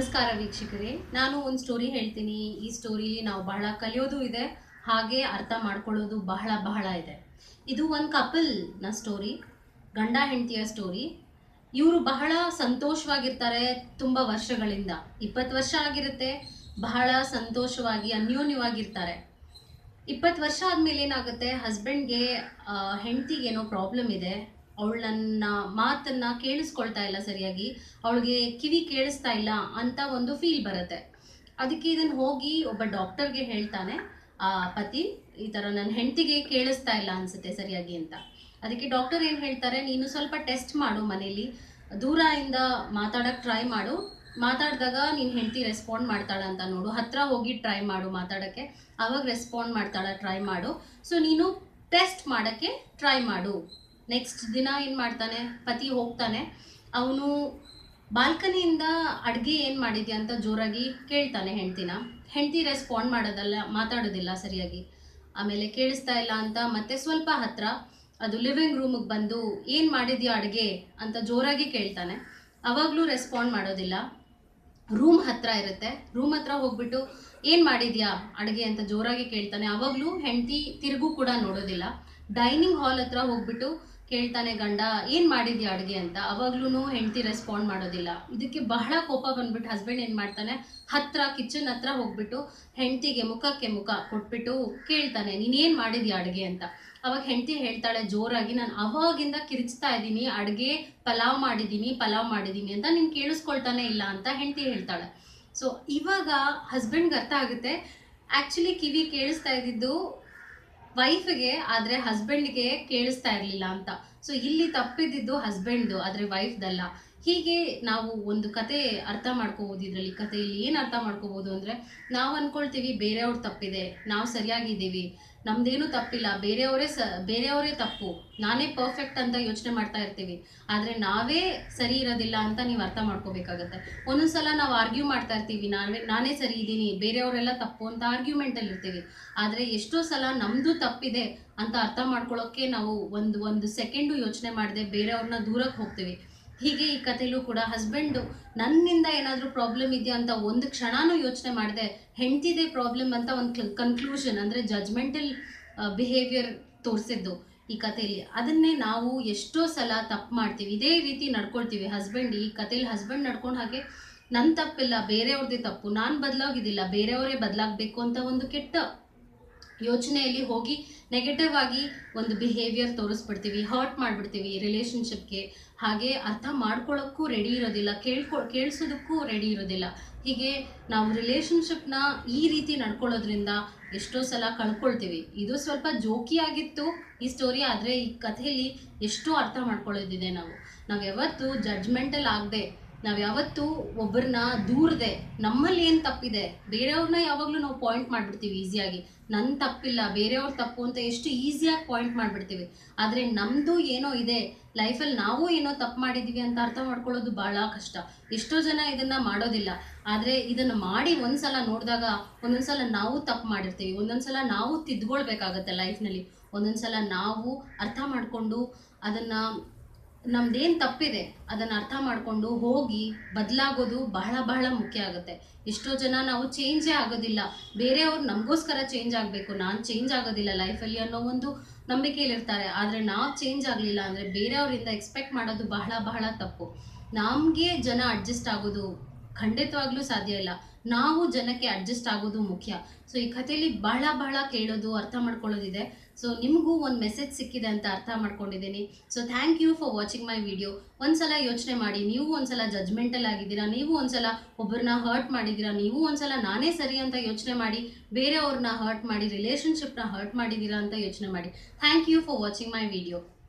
ನಮಸ್ಕಾರ ವೀಕ್ಷಕರೇ ನಾನು ಒಂದು ಸ್ಟೋರಿ ಹೇಳ್ತೀನಿ ಈ ಸ್ಟೋರಿಲಿ ನಾವು ಬಹಳ ಕಲಿಯೋದು ಇದೆ ಹಾಗೆ ಅರ್ಥ ಮಾಡ್ಕೊಳ್ಳೋದು ಬಹಳ ಬಹಳ ಇದೆ ಇದು ಒಂದು ಕಪಲ್ನ ಸ್ಟೋರಿ ಗಂಡ ಹೆಂಡತಿಯ ಸ್ಟೋರಿ ಇವರು ಬಹಳ ಸಂತೋಷವಾಗಿರ್ತಾರೆ ತುಂಬ ವರ್ಷಗಳಿಂದ ಇಪ್ಪತ್ತು ವರ್ಷ ಆಗಿರುತ್ತೆ ಬಹಳ ಸಂತೋಷವಾಗಿ ಅನ್ಯೋನ್ಯವಾಗಿರ್ತಾರೆ ಇಪ್ಪತ್ತು ವರ್ಷ ಆದಮೇಲೆ ಏನಾಗುತ್ತೆ ಹಸ್ಬೆಂಡ್ಗೆ ಹೆಂಡತಿಗೆ ಏನೋ ಪ್ರಾಬ್ಲಮ್ ಇದೆ ಅವಳು ನನ್ನ ಮಾತನ್ನ ಕೇಳಿಸ್ಕೊಳ್ತಾ ಇಲ್ಲ ಸರಿಯಾಗಿ ಅವಳಿಗೆ ಕಿವಿ ಕೇಳಿಸ್ತಾ ಇಲ್ಲ ಅಂತ ಒಂದು ಫೀಲ್ ಬರುತ್ತೆ ಅದಕ್ಕೆ ಇದನ್ನು ಹೋಗಿ ಒಬ್ಬ ಡಾಕ್ಟರ್ಗೆ ಹೇಳ್ತಾನೆ ಆ ಪತಿ ಈ ಥರ ನನ್ನ ಹೆಂಡತಿಗೆ ಕೇಳಿಸ್ತಾ ಇಲ್ಲ ಅನ್ಸುತ್ತೆ ಸರಿಯಾಗಿ ಅಂತ ಅದಕ್ಕೆ ಡಾಕ್ಟರ್ ಏನು ಹೇಳ್ತಾರೆ ನೀನು ಸ್ವಲ್ಪ ಟೆಸ್ಟ್ ಮಾಡು ಮನೇಲಿ ದೂರದಿಂದ ಮಾತಾಡಕ್ಕೆ ಟ್ರೈ ಮಾಡು ಮಾತಾಡಿದಾಗ ನೀನು ಹೆಂಡತಿ ರೆಸ್ಪಾಂಡ್ ಮಾಡ್ತಾಳ ಅಂತ ನೋಡು ಹತ್ರ ಹೋಗಿ ಟ್ರೈ ಮಾಡು ಮಾತಾಡೋಕ್ಕೆ ಆವಾಗ ರೆಸ್ಪಾಂಡ್ ಮಾಡ್ತಾಳ ಟ್ರೈ ಮಾಡು ಸೊ ನೀನು ಟೆಸ್ಟ್ ಮಾಡೋಕ್ಕೆ ಟ್ರೈ ಮಾಡು ನೆಕ್ಸ್ಟ್ ದಿನ ಏನು ಮಾಡ್ತಾನೆ ಪತಿ ಹೋಗ್ತಾನೆ ಅವನು ಬಾಲ್ಕನಿಯಿಂದ ಅಡುಗೆ ಏನು ಮಾಡಿದ್ಯಾ ಅಂತ ಜೋರಾಗಿ ಕೇಳ್ತಾನೆ ಹೆಂಡ್ತಿನ ಹೆಂಡತಿ ರೆಸ್ಪಾಂಡ್ ಮಾಡೋದಲ್ಲ ಮಾತಾಡೋದಿಲ್ಲ ಸರಿಯಾಗಿ ಆಮೇಲೆ ಕೇಳಿಸ್ತಾ ಇಲ್ಲ ಅಂತ ಮತ್ತೆ ಸ್ವಲ್ಪ ಹತ್ರ ಅದು ಲಿವಿಂಗ್ ರೂಮಿಗೆ ಬಂದು ಏನು ಮಾಡಿದ್ಯಾ ಅಡುಗೆ ಅಂತ ಜೋರಾಗಿ ಕೇಳ್ತಾನೆ ಅವಾಗಲೂ ರೆಸ್ಪಾಂಡ್ ಮಾಡೋದಿಲ್ಲ ರೂಮ್ ಹತ್ರ ಇರುತ್ತೆ ರೂಮ್ ಹತ್ರ ಹೋಗ್ಬಿಟ್ಟು ಏನು ಮಾಡಿದ್ಯಾ ಅಡುಗೆ ಅಂತ ಜೋರಾಗಿ ಕೇಳ್ತಾನೆ ಅವಾಗಲೂ ಹೆಂಡತಿ ತಿರುಗು ಕೂಡ ನೋಡೋದಿಲ್ಲ ಡೈನಿಂಗ್ ಹಾಲ್ ಹತ್ರ ಹೋಗ್ಬಿಟ್ಟು ಕೇಳ್ತಾನೆ ಗಂಡ ಏನು ಮಾಡಿದ್ಯಾ ಅಡುಗೆ ಅಂತ ಅವಾಗ್ಲೂ ಹೆಂಡತಿ ರೆಸ್ಪಾಂಡ್ ಮಾಡೋದಿಲ್ಲ ಇದಕ್ಕೆ ಬಹಳ ಕೋಪ ಬಂದ್ಬಿಟ್ಟು ಹಸ್ಬೆಂಡ್ ಏನು ಮಾಡ್ತಾನೆ ಹತ್ರ ಕಿಚನ್ ಹತ್ರ ಹೋಗ್ಬಿಟ್ಟು ಹೆಂಡತಿಗೆ ಮುಖಕ್ಕೆ ಮುಖ ಕೊಟ್ಬಿಟ್ಟು ಕೇಳ್ತಾನೆ ನೀನೇನು ಮಾಡಿದ್ಯಾ ಅಡುಗೆ ಅಂತ ಅವಾಗ ಹೆಂಡತಿ ಹೇಳ್ತಾಳೆ ಜೋರಾಗಿ ನಾನು ಅವಾಗಿಂದ ಕಿರಿಚ್ತಾ ಇದ್ದೀನಿ ಅಡುಗೆ ಪಲಾವ್ ಮಾಡಿದ್ದೀನಿ ಪಲಾವ್ ಮಾಡಿದ್ದೀನಿ ಅಂತ ನೀನು ಕೇಳಿಸ್ಕೊಳ್ತಾನೆ ಇಲ್ಲ ಅಂತ ಹೆಂಡತಿ ಹೇಳ್ತಾಳೆ ಸೊ ಇವಾಗ ಹಸ್ಬೆಂಡ್ಗೆ ಅರ್ಥ ಆಗುತ್ತೆ ಆ್ಯಕ್ಚುಲಿ ಕಿವಿ ಕೇಳಿಸ್ತಾ ಇದ್ದಿದ್ದು ವೈಫ್ಗೆ ಆದರೆ ಹಸ್ಬೆಂಡ್ಗೆ ಕೇಳಿಸ್ತಾ ಇರಲಿಲ್ಲ ಅಂತ ಸೊ ಇಲ್ಲಿ ತಪ್ಪಿದ್ದು ಹಸ್ಬೆಂಡ್ದು ಆದರೆ ವೈಫ್ದಲ್ಲ ಹೀಗೆ ನಾವು ಒಂದು ಕತೆ ಅರ್ಥ ಮಾಡ್ಕೋಬೋದು ಇದರಲ್ಲಿ ಕಥೆಯಲ್ಲಿ ಏನು ಅರ್ಥ ಮಾಡ್ಕೋಬೋದು ಅಂದರೆ ನಾವು ಅನ್ಕೊಳ್ತೀವಿ ಬೇರೆಯವ್ರ ತಪ್ಪಿದೆ ನಾವು ಸರಿಯಾಗಿದ್ದೀವಿ ನಮ್ದೇನು ತಪ್ಪಿಲ್ಲ ಬೇರೆಯವರೇ ಸ ಬೇರೆಯವರೇ ತಪ್ಪು ನಾನೇ ಪರ್ಫೆಕ್ಟ್ ಅಂತ ಯೋಚನೆ ಮಾಡ್ತಾ ಇರ್ತೀವಿ ಆದರೆ ನಾವೇ ಸರಿ ಇರೋದಿಲ್ಲ ಅಂತ ನೀವು ಅರ್ಥ ಮಾಡ್ಕೋಬೇಕಾಗತ್ತೆ ಒಂದೊಂದ್ಸಲ ನಾವು ಆರ್ಗ್ಯೂ ಮಾಡ್ತಾ ಇರ್ತೀವಿ ನಾವೇ ನಾನೇ ಸರಿ ಇದ್ದೀನಿ ಬೇರೆಯವರೆಲ್ಲ ತಪ್ಪು ಅಂತ ಆರ್ಗ್ಯುಮೆಂಟಲ್ಲಿ ಇರ್ತೀವಿ ಆದರೆ ಎಷ್ಟೋ ಸಲ ನಮ್ಮದು ತಪ್ಪಿದೆ ಅಂತ ಅರ್ಥ ಮಾಡ್ಕೊಳ್ಳೋಕ್ಕೆ ನಾವು ಒಂದು ಒಂದು ಸೆಕೆಂಡು ಯೋಚನೆ ಮಾಡದೆ ಬೇರೆಯವ್ರನ್ನ ದೂರಕ್ಕೆ ಹೋಗ್ತೀವಿ ಹೀಗೆ ಈ ಕಥೆಲೂ ಕೂಡ ಹಸ್ಬೆಂಡು ನನ್ನಿಂದ ಏನಾದರೂ ಪ್ರಾಬ್ಲಮ್ ಇದೆಯಾ ಅಂತ ಒಂದು ಕ್ಷಣನೂ ಯೋಚನೆ ಮಾಡಿದೆ ಹೆಂಡ್ತಿದೆ ಪ್ರಾಬ್ಲಮ್ ಅಂತ ಒಂದು ಕನ್ಕ್ಲೂಷನ್ ಅಂದರೆ ಜಜ್ಮೆಂಟಲ್ ಬಿಹೇವಿಯರ್ ತೋರಿಸಿದ್ದು ಈ ಕಥೆಯಲ್ಲಿ ಅದನ್ನೇ ನಾವು ಎಷ್ಟೋ ಸಲ ತಪ್ಪು ಮಾಡ್ತೀವಿ ಇದೇ ರೀತಿ ನಡ್ಕೊಳ್ತೀವಿ ಹಸ್ಬೆಂಡ್ ಈ ಕಥೆಯಲ್ಲಿ ಹಸ್ಬೆಂಡ್ ನಡ್ಕೊಂಡು ಹಾಗೆ ನನ್ನ ತಪ್ಪಿಲ್ಲ ಬೇರೆಯವ್ರದ್ದೇ ತಪ್ಪು ನಾನು ಬದಲಾಗಿದ್ದಿಲ್ಲ ಬೇರೆಯವರೇ ಬದಲಾಗಬೇಕು ಅಂತ ಒಂದು ಕೆಟ್ಟ ಯೋಚನೆಯಲ್ಲಿ ಹೋಗಿ ನೆಗೆಟಿವ್ ಆಗಿ ಒಂದು ಬಿಹೇವಿಯರ್ ತೋರಿಸ್ಬಿಡ್ತೀವಿ ಹರ್ಟ್ ಮಾಡಿಬಿಡ್ತೀವಿ ರಿಲೇಷನ್ಶಿಪ್ಗೆ ಹಾಗೆ ಅರ್ಥ ಮಾಡ್ಕೊಳ್ಳೋಕ್ಕೂ ರೆಡಿ ಇರೋದಿಲ್ಲ ಕೇಳ್ಕೊ ಕೇಳಿಸೋದಕ್ಕೂ ರೆಡಿ ಇರೋದಿಲ್ಲ ಹೀಗೆ ನಾವು ರಿಲೇಷನ್ಶಿಪ್ನ ಈ ರೀತಿ ನಡ್ಕೊಳ್ಳೋದ್ರಿಂದ ಎಷ್ಟೋ ಸಲ ಕಳ್ಕೊಳ್ತೀವಿ ಇದು ಸ್ವಲ್ಪ ಜೋಕಿಯಾಗಿತ್ತು ಈ ಸ್ಟೋರಿ ಆದರೆ ಈ ಕಥೆಯಲ್ಲಿ ಎಷ್ಟೋ ಅರ್ಥ ಮಾಡ್ಕೊಳ್ಳೋದಿದೆ ನಾವು ನಾವು ಯಾವತ್ತು ಜಡ್ಜ್ಮೆಂಟಲ್ ಆಗದೆ ನಾವು ಯಾವತ್ತೂ ಒಬ್ಬರನ್ನ ದೂರದೆ ನಮ್ಮಲ್ಲಿ ಏನು ತಪ್ಪಿದೆ ಬೇರೆಯವ್ರನ್ನ ಯಾವಾಗಲೂ ನಾವು ಪಾಯಿಂಟ್ ಮಾಡಿಬಿಡ್ತೀವಿ ಈಸಿಯಾಗಿ ನನ್ನ ತಪ್ಪಿಲ್ಲ ಬೇರೆಯವ್ರ ತಪ್ಪು ಅಂತ ಎಷ್ಟು ಈಸಿಯಾಗಿ ಪಾಯಿಂಟ್ ಮಾಡಿಬಿಡ್ತೀವಿ ಆದರೆ ನಮ್ಮದು ಏನೋ ಇದೆ ಲೈಫಲ್ಲಿ ನಾವು ಏನೋ ತಪ್ಪು ಮಾಡಿದ್ದೀವಿ ಅಂತ ಅರ್ಥ ಮಾಡ್ಕೊಳ್ಳೋದು ಭಾಳ ಕಷ್ಟ ಎಷ್ಟೋ ಜನ ಇದನ್ನು ಮಾಡೋದಿಲ್ಲ ಆದರೆ ಇದನ್ನು ಮಾಡಿ ಒಂದ್ಸಲ ನೋಡಿದಾಗ ಒಂದೊಂದ್ಸಲ ನಾವು ತಪ್ಪು ಮಾಡಿರ್ತೀವಿ ಒಂದೊಂದ್ಸಲ ನಾವು ತಿದ್ಕೊಳ್ಬೇಕಾಗತ್ತೆ ಲೈಫ್ನಲ್ಲಿ ಒಂದೊಂದ್ಸಲ ನಾವು ಅರ್ಥ ಮಾಡಿಕೊಂಡು ಅದನ್ನು ನಮ್ದೇನು ತಪ್ಪಿದೆ ಅದನ್ನು ಅರ್ಥ ಮಾಡಿಕೊಂಡು ಹೋಗಿ ಬದಲಾಗೋದು ಬಹಳ ಬಹಳ ಮುಖ್ಯ ಆಗುತ್ತೆ ಎಷ್ಟೋ ಜನ ನಾವು ಚೇಂಜೇ ಆಗೋದಿಲ್ಲ ಬೇರೆಯವ್ರು ನಮಗೋಸ್ಕರ ಚೇಂಜ್ ಆಗಬೇಕು ನಾನು ಚೇಂಜ್ ಆಗೋದಿಲ್ಲ ಲೈಫಲ್ಲಿ ಅನ್ನೋ ಒಂದು ನಂಬಿಕೆಯಲ್ಲಿರ್ತಾರೆ ಆದರೆ ನಾವು ಚೇಂಜ್ ಆಗಲಿಲ್ಲ ಅಂದರೆ ಬೇರೆಯವರಿಂದ ಎಕ್ಸ್ಪೆಕ್ಟ್ ಮಾಡೋದು ಬಹಳ ಬಹಳ ತಪ್ಪು ನಮಗೆ ಜನ ಅಡ್ಜಸ್ಟ್ ಆಗೋದು ಖಂಡಿತವಾಗ್ಲೂ ಸಾಧ್ಯ ಇಲ್ಲ ನಾವು ಜನಕ್ಕೆ ಅಡ್ಜಸ್ಟ್ ಆಗೋದು ಮುಖ್ಯ ಸೊ ಈ ಕಥೆಯಲ್ಲಿ ಬಹಳ ಬಹಳ ಕೇಳೋದು ಅರ್ಥ ಮಾಡ್ಕೊಳ್ಳೋದಿದೆ ಸೊ ನಿಮಗೂ ಒಂದು ಮೆಸೇಜ್ ಸಿಕ್ಕಿದೆ ಅಂತ ಅರ್ಥ ಮಾಡ್ಕೊಂಡಿದ್ದೀನಿ so thank you for watching my video ಒಂದ್ಸಲ ಯೋಚನೆ ಮಾಡಿ ನೀವು ಒಂದ್ಸಲ ಜಜ್ಮೆಂಟಲ್ ಆಗಿದ್ದೀರಾ ನೀವು ಒಂದ್ಸಲ ಒಬ್ಬರನ್ನ ಹರ್ಟ್ ಮಾಡಿದ್ದೀರಾ ನೀವು ಒಂದ್ಸಲ ನಾನೇ ಸರಿ ಅಂತ ಯೋಚನೆ ಮಾಡಿ ಬೇರೆಯವ್ರನ್ನ ಹರ್ಟ್ ಮಾಡಿ ರಿಲೇಷನ್ಶಿಪ್ನ ಹರ್ಟ್ ಮಾಡಿದ್ದೀರಾ ಅಂತ ಯೋಚನೆ ಮಾಡಿ thank you for watching my video